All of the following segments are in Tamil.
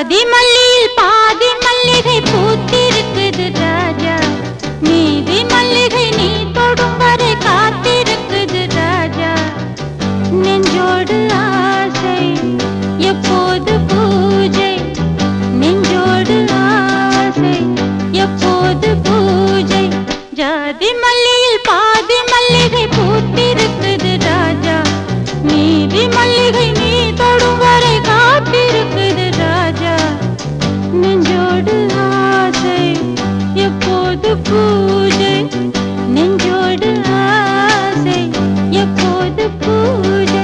ஜாதி மல்லியில் பாதி மல்லிகை பூத்திருக்குது ராஜா மீதி மல்லிகை நீ தொடும் வரை காத்திருக்குது ராஜா நெஞ்சோடு ஆசை எப்போது பூஜை நெஞ்சோடு ஆசை எப்போது பூஜை ஜாதி மல்லியில் பாதி மல்லிகை பூத்திருக்குது ராஜா மீதி மல்லிகை நீ தொடும் வரை காத்திருக்குது ராஜா நெஞ்சோடு ஆசை எப்போது பூஜை நெஞ்சோடு ஆசை எப்போது பூஜை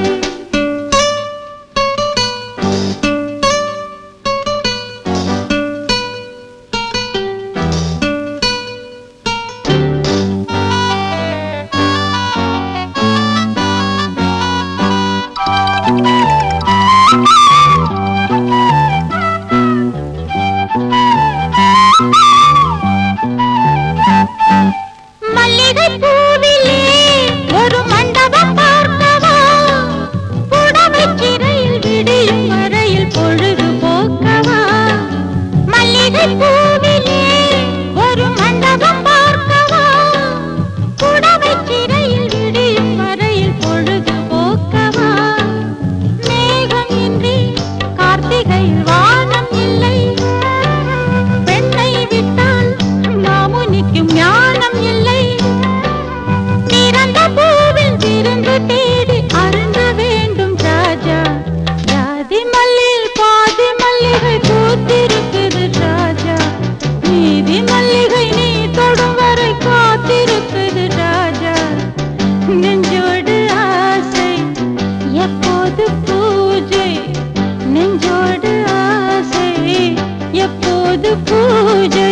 மல்லிகை பூவிலே ஒரு மண்டபம் பார்க்கவா புடவை சிறையில் விடியும் வரையில் பொழுது போக்கவா மல்லிகை பூவிலே ஒரு மண்டபம் பார்க்கவா புடவை சிறையில் விடியும் வரையில் பொழுது போக்கவா மேகம் இன்றி கார்த்திகையில் வானம் இல்லை பெண்ணை விட்டால் மாமுனிக்கும் ஞானம் இல்லை பிறந்த பூவில் விருந்து தேடி அருந்த வேண்டும் ராஜா ஜாதி மல்லியில் பாதி மல்லிகை பூத்திருக்குது ராஜா மீதி மல்லிகை நீ தொடும் வரை காத்திருக்குது ராஜா நெஞ்சோடு ஆசை எப்போது பூஜை நெஞ்சோடு ஆசை எப்போது பூஜை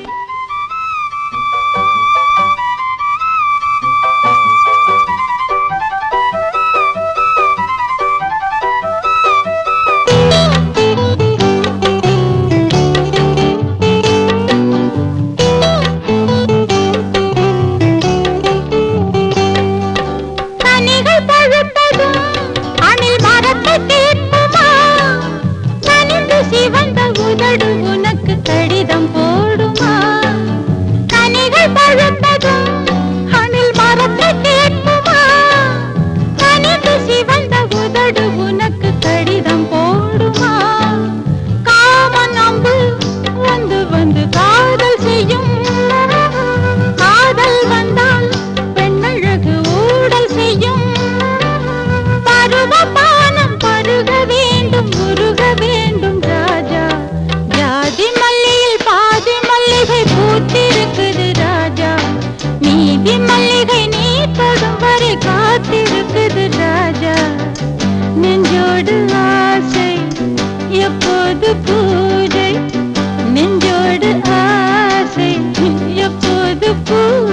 கனிகள் பழுத்ததும் அணில் மரத்தை கேட்குமா கனிந்து சிவந்த உதடு உனக்கு கடிதம் போடுமா கனிகள் பழுத்ததும் அணில் மரத்தை கேட்குமா கனிந்து சிவந்த உதடு உனக்கு கடிதம் போடுமா காமன் அம்பு வந்து வந்து காதல் செய்யும் காதல் வந்தால் பெண்ணழகு ஊடல் செய்யும் பருவபானம் பருக வேண்டும் உருக வேண்டும் ராஜா ஜாதி மல்லியில் பாதி மல்லிகை பூத்திருக்குது ராஜா மீதி மல்லிகை நீ தொடும் வரை காத்திருக்குது ராஜா நெஞ்சோடு ஆசை எப்போது பூஜை நெஞ்சோடு ஆசை எப்போது பூஜை